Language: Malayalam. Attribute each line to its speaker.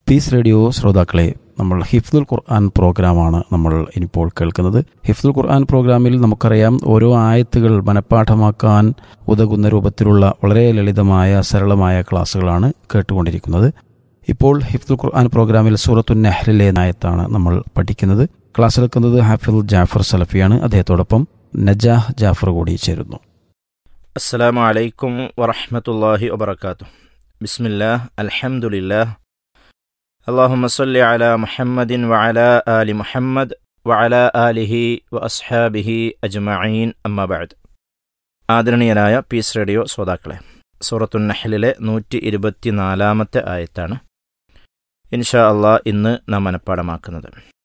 Speaker 1: പീസ് റേഡിയോ ശ്രോതാക്കളെ നമ്മൾ ഹിഫ്ദുൽ ഖുർആൻ പ്രോഗ്രാമാണ് നമ്മൾ ഇനിയിപ്പോൾ കേൾക്കുന്നത് ഹിഫ്ദുൽ ഖുർആൻ പ്രോഗ്രാമിൽ നമുക്കറിയാം ഓരോ ആയത്തുകൾ മനഃപ്പാഠമാക്കാൻ ഉതകുന്ന രൂപത്തിലുള്ള വളരെ ലളിതമായ സരളമായ ക്ലാസ്സുകളാണ് കേട്ടുകൊണ്ടിരിക്കുന്നത് ഇപ്പോൾ ഹിഫ്ദുൽ ഖുർആൻ പ്രോഗ്രാമിൽ സൂറത്തു നെഹ്ലിലെ നായത്താണ് നമ്മൾ പഠിക്കുന്നത് ക്ലാസ് എടുക്കുന്നത് ഹാഫിൽ ജാഫർ സലഫിയാണ് അദ്ദേഹത്തോടൊപ്പം നജാഹ് ജാഫർ കൂടി ചേരുന്നു
Speaker 2: അസ്സലാമു അലൈക്കും വറഹ്മത്തുള്ളാഹി വബറകാതുഹു ബിസ്മില്ലാഹ് അൽഹംദുലില്ലാഹ് അല്ലാഹുമ്മ സ്വല്ലി അലാ മുഹമ്മദിൻ വഅലാ ആലി മുഹമ്മദ് വഅലാ ആലിഹി വ അസ്ഹാബിഹി അജ്മഈൻ അമ്മാ ബഅദ് ആദരണീയനായ പീസ് റേഡിയോ ശ്രോതാക്കളെ സൂറത്തുൻ നഹ്ലിലെ നൂറ്റി ഇരുപത്തിനാലാമത്തെ ആയത്താണ് ഇൻഷാ അള്ളാഹ് ഇന്ന് നാം മനഃപ്പാടമാക്കുന്നത്